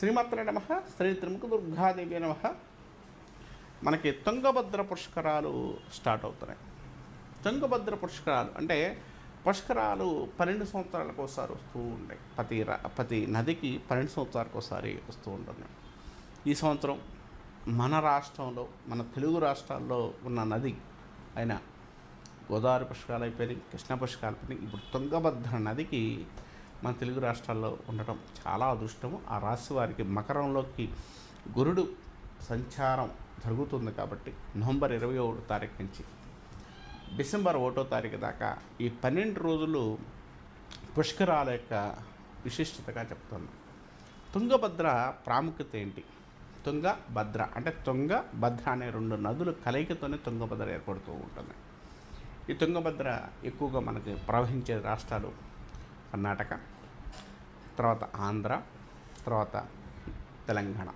శ్రీమాత్ర నమ శ్రీ త్రిముఖ దుర్గాదేవి నమ మనకి తుంగభద్ర పుష్కరాలు స్టార్ట్ అవుతున్నాయి తుంగభద్ర పుష్కరాలు అంటే పుష్కరాలు పన్నెండు సంవత్సరాలకు ఒకసారి వస్తూ ఉంటాయి ప్రతి రా ప్రతి నదికి పన్నెండు సంవత్సరాలకు ఒకసారి వస్తూ ఉంటుంది ఈ సంవత్సరం మన రాష్ట్రంలో మన తెలుగు రాష్ట్రాల్లో ఉన్న నది అయిన గోదావరి పుష్కరాలు అయిపోయినాయి కృష్ణ పుష్కరాలు అయిపోయినాయి ఇప్పుడు తుంగభద్ర నదికి మన తెలుగు రాష్ట్రాల్లో ఉండటం చాలా అదృష్టము ఆ రాశి వారికి మకరంలోకి గురుడు సంచారం జరుగుతుంది కాబట్టి నవంబర్ ఇరవై ఒకటో తారీఖు నుంచి డిసెంబర్ ఒకటో తారీఖు దాకా ఈ పన్నెండు రోజులు పుష్కరాల యొక్క విశిష్టతగా చెప్తుంది తుంగభద్ర ప్రాముఖ్యత ఏంటి తుంగ భద్ర అంటే తుంగ భద్ర అనే రెండు నదులు కలయికతోనే తుంగభద్ర ఏర్పడుతూ ఉంటుంది ఈ తుంగభద్ర ఎక్కువగా మనకి ప్రవహించే రాష్ట్రాలు కర్ణాటక తర్వాత ఆంధ్ర తర్వాత తెలంగాణ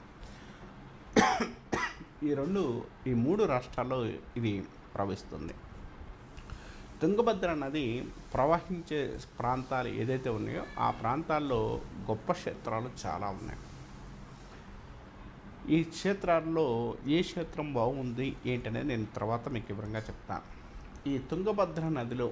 ఈ రెండు ఈ మూడు రాష్ట్రాల్లో ఇది ప్రవహిస్తుంది తుంగభద్ర నది ప్రవహించే ప్రాంతాలు ఏదైతే ఉన్నాయో ఆ ప్రాంతాల్లో గొప్ప క్షేత్రాలు చాలా ఉన్నాయి ఈ క్షేత్రాల్లో ఏ క్షేత్రం బాగుంది ఏంటనేది నేను తర్వాత మీకు వివరంగా చెప్తాను ఈ తుంగభద్ర నదిలో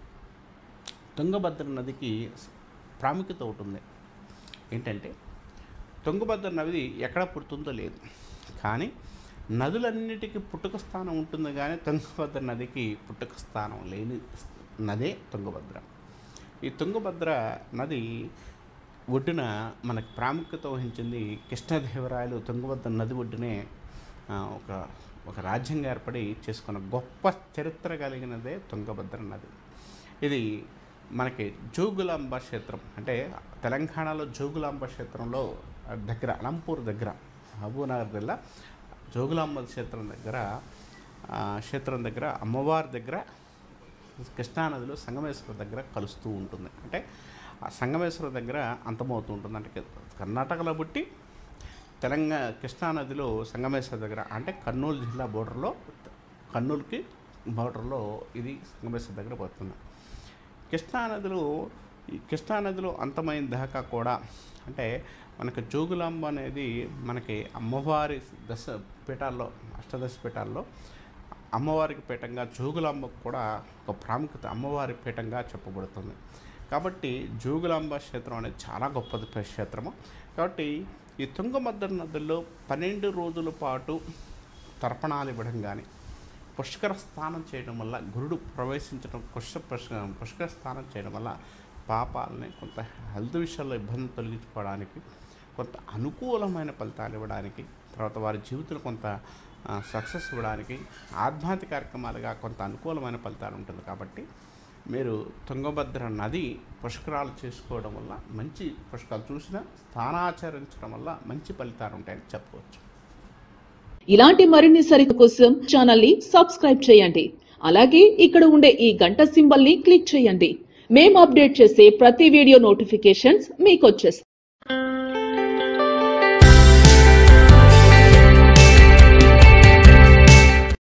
తుంగభద్ర నదికి ప్రాముఖ్యత ఒకటి ఉంది ఏంటంటే తుంగభద్ర నది ఎక్కడ పుడుతుందో లేదు కానీ నదులన్నిటికీ పుట్టుక స్థానం ఉంటుంది కానీ తుంగభద్ర నదికి పుట్టుక స్థానం లేని నదే తుంగభద్ర ఈ తుంగభద్ర నది ఒడ్డున మనకు ప్రాముఖ్యత వహించింది కృష్ణదేవరాయలు తుంగభద్ర నది ఒడ్డునే ఆ, ఒక ఒక రాజ్యంగా ఏర్పడి చేసుకున్న గొప్ప చరిత్ర కలిగినదే తుంగభద్ర నది ఇది మనకి జోగులాంబ క్షేత్రం అంటే తెలంగాణలో జోగులాంబ క్షేత్రంలో దగ్గర అలంపూర్ దగ్గర మహబూబ్నగర్ జిల్లా జోగులాంబ క్షేత్రం దగ్గర ఆ, క్షేత్రం దగ్గర అమ్మవారి దగ్గర కృష్ణానదిలో సంగమేశ్వర దగ్గర కలుస్తూ ఉంటుంది అంటే ఆ సంగమేశ్వర దగ్గర అంతమవుతూ ఉంటుంది అంటే కర్ణాటకలో పుట్టి తెలంగాణ కృష్ణానదిలో సంగమేశ్వర దగ్గర అంటే కర్నూలు జిల్లా బోర్డర్లో కర్నూలుకి బోర్డర్లో ఇది సంగమేశ్వర దగ్గర పోతుంది కృష్ణానదిలో ఈ కృష్ణానదిలో అంతమైన దాకా కూడా అంటే మనకి జోగులాంబ అనేది మనకి అమ్మవారి దశ పీఠాల్లో అష్టదశ పీఠాల్లో అమ్మవారికి పీఠంగా జోగులాంబకు కూడా ఒక ప్రాముఖ్యత అమ్మవారి పీఠంగా చెప్పబడుతుంది కాబట్టి జోగులాంబ క్షేత్రం అనేది చాలా గొప్పది క్షేత్రము కాబట్టి ఈ తుంగభద్ర నదుల్లో పన్నెండు రోజుల పాటు తర్పణాలు ఇవ్వడం కానీ పుష్కర స్నానం చేయడం వల్ల గురుడు ప్రవేశించడం పుష్క పుష్క పుష్కర స్నానం చేయడం వల్ల పాపాలని కొంత హెల్త్ విషయాల్లో ఇబ్బంది తొలగించుకోవడానికి కొంత అనుకూలమైన ఫలితాలు ఇవ్వడానికి తర్వాత వారి జీవితంలో కొంత సక్సెస్ ఇవ్వడానికి ఆధ్యాత్మిక కార్యక్రమాలుగా కొంత అనుకూలమైన ఫలితాలు ఉంటుంది కాబట్టి మీరు తుంగభద్ర నది పుష్కరాలు చేసుకోవడం వల్ల మంచి పుష్కరాలు చూసిన స్థానాచరించడం వల్ల మంచి ఫలితాలు ఉంటాయని చెప్పవచ్చు ఇలాంటి మరిన్ని సరిత కోసం ఛానల్ ని సబ్స్క్రైబ్ చేయండి అలాగే ఇక్కడ ఉండే ఈ గంట సింబల్ ని క్లిక్ చేయండి మేము అప్డేట్ చేసే ప్రతి వీడియో నోటిఫికేషన్స్ మీకు వచ్చేస్తాయి